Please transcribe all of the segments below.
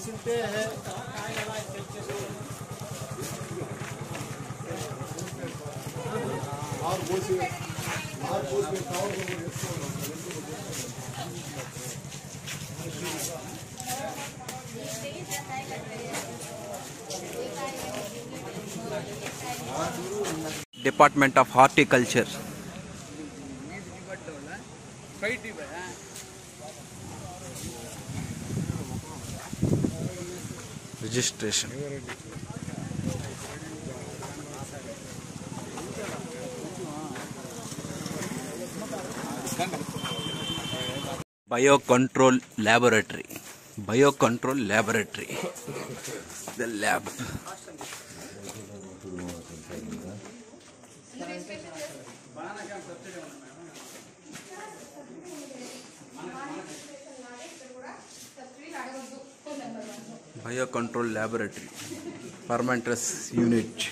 తీసుంటే కాయ ఎలా చెక్ చేసుకోవాలి డిపార్ట్మెంట్ ఆఫ్ హార్టికల్చర్ ఫైట్ ఇవ్వా registration bio control laboratory bio control laboratory the lab bio control laboratory fermenters unit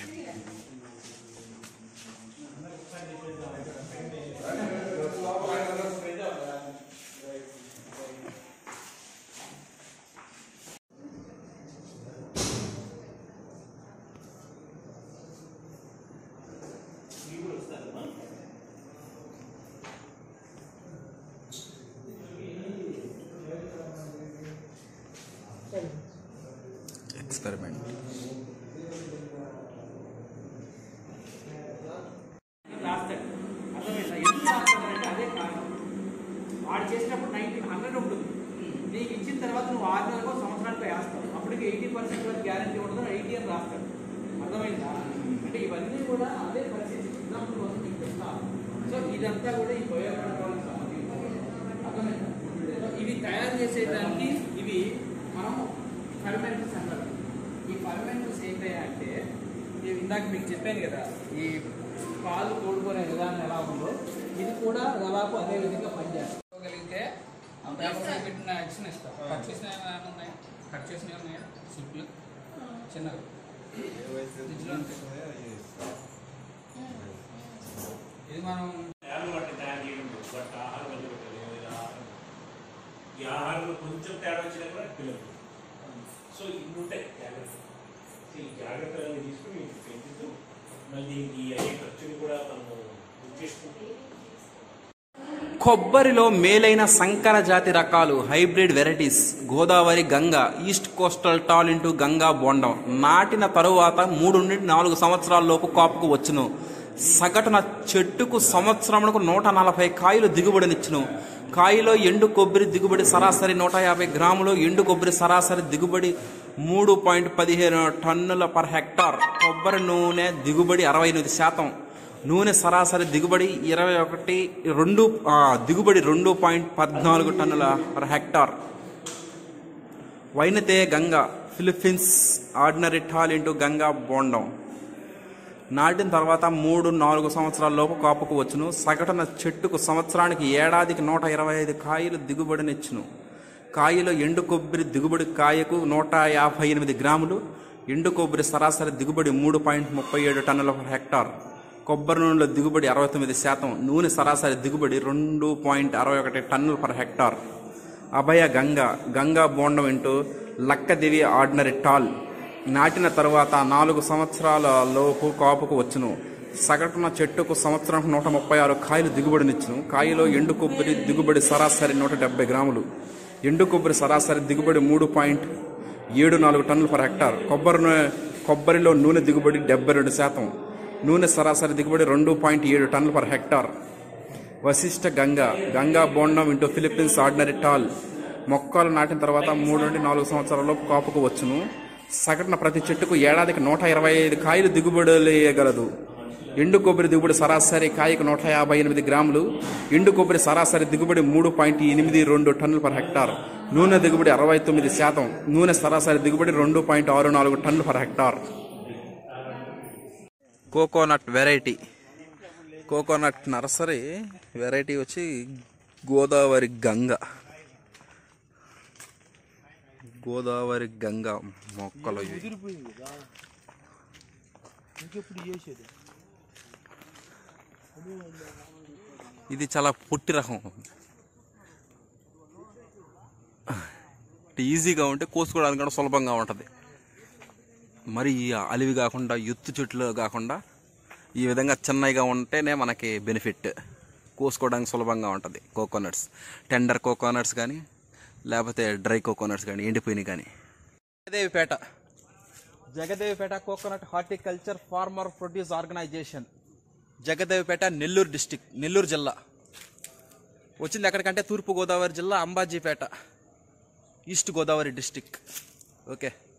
experiment రాస్తాడు అర్థమైందా ఎందుకు రాస్తాడంటే అదే కారణం వాడు చేసినప్పుడు నైన్టీన్ హండ్రెడ్ ఉంటుంది నీకు ఇచ్చిన తర్వాత నువ్వు ఆరు నెలలకు సంవత్సరానికి వేస్తావు అప్పటికి ఎయిటీ పర్సెంట్ వరకు గ్యారంటీ ఉండదు ఎయిటీ అని రాస్తాడు అర్థమైందా అంటే ఇవన్నీ కూడా అదే పరిస్థితి ఎగ్జాంపుల్ కోసం మీకు చెప్తాను సో ఇదంతా కూడా ఈ బయో కంట్రోల్కి సంబంధించి అర్థమైందా సో ఇవి తయారు చేసేదానికి ఇవి మనం ఫర్మెంటర్స్ అంటారు ఈ ఫర్మెంటర్స్ ఏంటంటే నేను ఇందాక మీకు చెప్పాను కదా ఈ పాలు తోడుకునే విధానం ఎలా ఉందో ఇది కూడా దాదాపు అదే విధంగా పనిచేసుకోగలిగితే ఆ పేపర్ మీద పెట్టిన యాక్షన్ ఇస్తాం కట్ చేసిన ఏమైనా ఉన్నాయి కట్ చేసినవి ఉన్నాయా సింపుల్ చిన్నవి ఫ్రిడ్జ్లో ఉంటాయి. ఇది మనం తయారు వాటిని తయారు చేయడం బట్ ఆహారం వదిలి పెట్టాలి ఏదైనా ఆహారం ఈ ఆహారంలో కొంచెం తేడా వచ్చినా కూడా పిల్లలు సో ఇన్ని ఉంటాయి జాగ్రత్త సో ఈ జాగ్రత్తలు తీసుకుని పెంచుతూ మళ్ళీ ఈ అయ్యే ఖర్చుని కూడా మనము బుక్ చేసుకుంటూ కొబ్బరిలో మేలైన సంకర జాతి రకాలు hybrid varieties Godavari Ganga east coastal tall into Ganga Bondam నాటిన తరువాత మూడు నుండి నాలుగు సంవత్సరాల లోపు కాపుకు వచ్చును సగటున చెట్టుకు సంవత్సరమునకు నూట నలభై కాయలు దిగుబడినిచ్చును కాయలో ఎండు కొబ్బరి దిగుబడి సరాసరి నూట యాభై గ్రాములు ఎండు కొబ్బరి సరాసరి దిగుబడి మూడు పాయింట్ పదిహేను టన్నుల పర్ హెక్టార్ కొబ్బరి నూనె దిగుబడి అరవై ఎనిమిది శాతం నూనె సరాసరి దిగుబడి ఇరవై ఒకటి రెండు ఆ, దిగుబడి రెండు పాయింట్ పద్నాలుగు టన్నుల per hectare Vainateya Ganga Philippines ordinary tall into Ganga Bondam నాటిన తర్వాత మూడు నాలుగు సంవత్సరాల లోపు కాపుకు వచ్చును సగటున చెట్టుకు సంవత్సరానికి ఏడాదికి నూట ఇరవై ఐదు కాయలు దిగుబడినిచ్చును కాయలో ఎండు కొబ్బరి దిగుబడి కాయకు నూట యాభై ఎనిమిది గ్రాములు ఎండు కొబ్బరి సరాసరి దిగుబడి మూడు పాయింట్ ముప్పై ఏడు టన్నుల పర్ హెక్టార్ కొబ్బరి నూనెలో దిగుబడి అరవై తొమ్మిది శాతం నూనె సరాసరి దిగుబడి రెండు పాయింట్ అరవై ఒకటి టన్నుల per hectare Abhaya Ganga Ganga Bondam into Laccadive ordinary tall నాటిన తరువాత నాలుగు సంవత్సరాల లోపు కాపుకు వచ్చును సగటున చెట్టుకు సంవత్సరం నూట ముప్పై ఆరు కాయలు దిగుబడినిచ్చును కాయలో ఎండు కొబ్బరి దిగుబడి సరాసరి నూట డెబ్బై గ్రాములు ఎండు కొబ్బరి సరాసరి దిగుబడి మూడు పాయింట్ ఏడు నాలుగు టన్నులు పర్ హెక్టార్ కొబ్బరి నూ- కొబ్బరిలో నూనె దిగుబడి డెబ్బై రెండు శాతం నూనె సరాసరి దిగుబడి రెండు పాయింట్ ఏడు టన్నులు per hectare Vasishta Ganga Ganga Bondam into Philippines ordinary tall మొక్కలు నాటిన తర్వాత మూడు నుండి నాలుగు సంవత్సరాల్లో కాపుకు వచ్చును సగటున ప్రతి చెట్టుకు ఏడాదికి నూట ఇరవై ఐదు కాయలు దిగుబడులేయగలదు ఎండు కొబ్బరి దిగుబడి సరాసరి కాయకు నూట యాభై ఎనిమిది గ్రాములు ఎండు కొబ్బరి సరాసరి దిగుబడి మూడు పాయింట్ ఎనిమిది రెండు టన్నులు పర్ హెక్టార్ నూనె దిగుబడి అరవై తొమ్మిది శాతం నూనె సరాసరి దిగుబడి రెండు పాయింట్ ఆరు నాలుగు టన్నులు per hectare coconut variety coconut nursery variety వచ్చి గోదావరి గంగ గోదావరి గంగ మొక్కలు ఇవి ముదిరిపోయింది కదా ఇంకెప్పుడు చేసేది ఇది చాలా పొట్టి రకం ఇటు ఈజీగా ఉంటే కోసుకోవడానికి కూడా సులభంగా ఉంటుంది మరి ఈ అలివి కాకుండా ఎత్తు చెట్లు కాకుండా ఈ విధంగా చిన్నగా ఉంటేనే మనకి బెనిఫిట్ కోసుకోవడానికి సులభంగా ఉంటుంది కోకోనట్స్ టెండర్ కోకోనట్స్ కానీ లేకపోతే డ్రై కోకోనట్స్ కానీ ఎండిపోయినవి కానీ Jagadevipeta Jagadevipeta coconut horticulture farmer produce organization Jagadevipeta Nellore district Nellore జిల్లా వచ్చింది ఎక్కడికంటే తూర్పు గోదావరి జిల్లా Ambajipeta east Godavari district okay